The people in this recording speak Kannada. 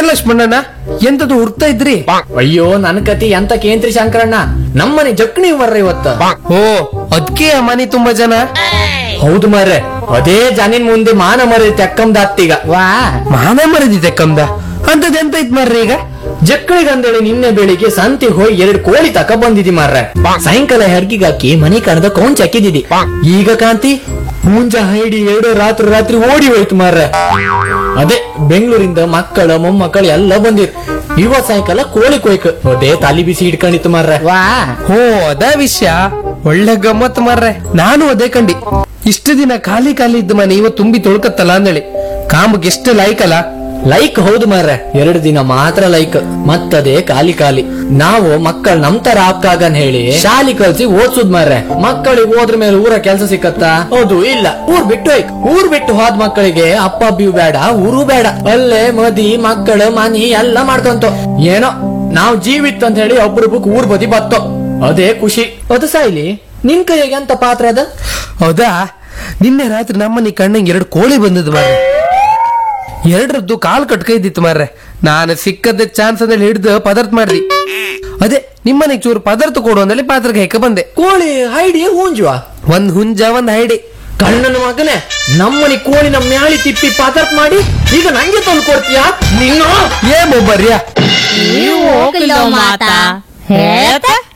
ಲಕ್ಷ್ಮಣ್ಣಣ್ಣ ಎಂತದು ಹುಡ್ತಾ ಇದ್ರಿ ಅಯ್ಯೋ ನನ್ ಕತಿ ಎಂತ ಕೇಂದ್ರಿ ಶಂಕರಣ್ಣ ನಮ್ಮನೆ ಜಕ್ಣಿ ಮರ್ರ ಇವತ್ತ ಓ ಅದ್ಕೆ ಆ ಮನೆ ತುಂಬಾ ಜನ ಹೌದು ಮರ್ರೆ ಅದೇ ಜನಿನ್ ಮುಂದೆ ಮಾನ ಮರಿ ತೆಕ್ಕಂದ ಅತ್ತೀಗ ವಾ ಮಾನ ಮರದಿದೆ ಕಮ್ದ ಅಂತದ್ ಎಂತ ಇತ್ ಮಾರ್ರಿ ಈಗ ಜಕ್ಕಳಿಗಂದೇಳಿ ನಿನ್ನೆ ಬೆಳಿಗ್ಗೆ ಸಂತಿಗೆ ಹೋಗಿ ಎರಡು ಕೋಳಿ ತಕ ಬಂದಿದಿ ಮಾರ್ರೆ ಸಾಯಂಕಾಲ ಹೆರ್ಗಿಗಾಕಿ ಮನೆ ಕಣದ ಕೌಂಚ್ ಹಾಕಿದಿದಿ ಈಗ ಕಾಂತಿ ಮುಂಜ ಹೈಡಿ ಎರಡು ರಾತ್ರಿ ರಾತ್ರಿ ಓಡಿ ಹೋಯ್ತು ಮಾರ್ರೆ ಅದೇ ಬೆಂಗಳೂರಿಂದ ಮಕ್ಕಳ ಮೊಮ್ಮಕ್ಕಳು ಎಲ್ಲ ಬಂದಿರ್ ಇವತ್ ಸಾಯಂಕಾಲ ಕೋಳಿ ಕೊಯ್ಕ ಅದೇ ತಲಿ ಬಿಸಿ ಹಿಡ್ಕೊಂಡಿತ್ತು ಮಾರ್ರೆ ವಾ ಓ ಅದ ವಿಷಯ ಒಳ್ಳೆ ಗಮ್ಮತ್ ಮಾರ್ರೆ ನಾನು ಅದೇ ಕಂಡಿ ಇಷ್ಟು ದಿನ ಖಾಲಿ ಖಾಲಿ ಇದ್ದ ಮನೆ ಇವತ್ತು ತುಂಬಿ ತೊಳ್ಕತ್ತಲ್ಲ ಅಂದೇಳಿ ಕಾಮಕ್ಕೆ ಎಷ್ಟು ಲಾಯ್ಕಲ್ಲ ಲೈಕ್ ಹೌದು ಮಾರ್ರೆ ಎರಡು ದಿನ ಮಾತ್ರ ಲೈಕ್ ಮತ್ತದೇ ಖಾಲಿ ಖಾಲಿ ನಾವು ಮಕ್ಕಳು ನಮ್ ತರ ಆಗ್ತಾಗನ್ ಹೇಳಿ ಶಾಲಿ ಕಲ್ಸಿ ಓದ್ಸುದ್ ಮಾರ್ರೆ ಮಕ್ಕಳಿಗೆ ಹೋದ್ರ ಮೇಲೆ ಊರ ಕೆಲಸ ಸಿಕ್ಕತ್ತಾ ಹೌದು ಇಲ್ಲ ಊರ್ ಬಿಟ್ಟು ಹೋಯ್ಕ್ ಊರ್ ಬಿಟ್ಟು ಹೋದ ಮಕ್ಕಳಿಗೆ ಅಪ್ಪ ಅಬ್ಬಿಯು ಬೇಡ ಊರು ಬೇಡ ಅಲ್ಲೇ ಮದಿ ಮಕ್ಕಳು ಮನಿ ಎಲ್ಲ ಮಾಡ್ಕೊಂತ ಏನೋ ನಾವ್ ಜೀವಿತ್ ಅಂತ ಹೇಳಿ ಒಬ್ರೊಬ್ಬಕ್ ಊರ್ ಬದಿ ಬತ್ತೋ ಅದೇ ಖುಷಿ ಅದು ಸಾಯ್ಲಿ ನಿನ್ ಕೈಯಾಗ ಎಂತ ಪಾತ್ರ ಅದ ಹೌದಾ ನಿನ್ನೆ ರಾತ್ರಿ ನಮ್ಮನೆ ಕಣ್ಣಂಗೆ ಎರಡು ಕೋಳಿ ಬಂದದ್ದು ಮಾರ್ರೆ ಎರಡರದ್ದು ಕಾಲ್ ಕಟ್ಕೈದಿತ್ತು ಮಾರ್ರೆ ನಾನು ಸಿಕ್ಕದ ಚಾನ್ಸ್ ಅಂದ್ರೆ ಹಿಡಿದು ಪದಾರ್ಥ ಮಾಡ್ದಿ ಅದೇ ನಿಮ್ಮನೆಗೆ ಚೂರು ಪದಾರ್ಥ ಕೊಡು ಅಂದಲ್ಲಿ ಪಾತ್ರಕ್ಕೆ ಹೆಕ್ಕ ಬಂದೆ ಕೋಳಿ ಹೈಡಿ ಹೂಂಜುವ ಒಂದ್ ಹುಂಜ ಒಂದ್ ಹೈಡಿ ಕಣ್ಣನ ಮಗನೇ ನಮ್ಮನಿ ಕೋಳಿನ ಮ್ಯಾಳಿ ತಿಪ್ಪಿ ಪಾತರ್ಪ್ ಮಾಡಿ ಈಗ ನಂಗೆ ತಂದು ಕೊಡ್ತೀಯಾ ನೀನು ಏ ಮೊಬ್ಬರ್ಯಾ ನೀವು ಹೋಗಿಲ್ಲ ಮಾತಾ ಹೇಳ್ತಾ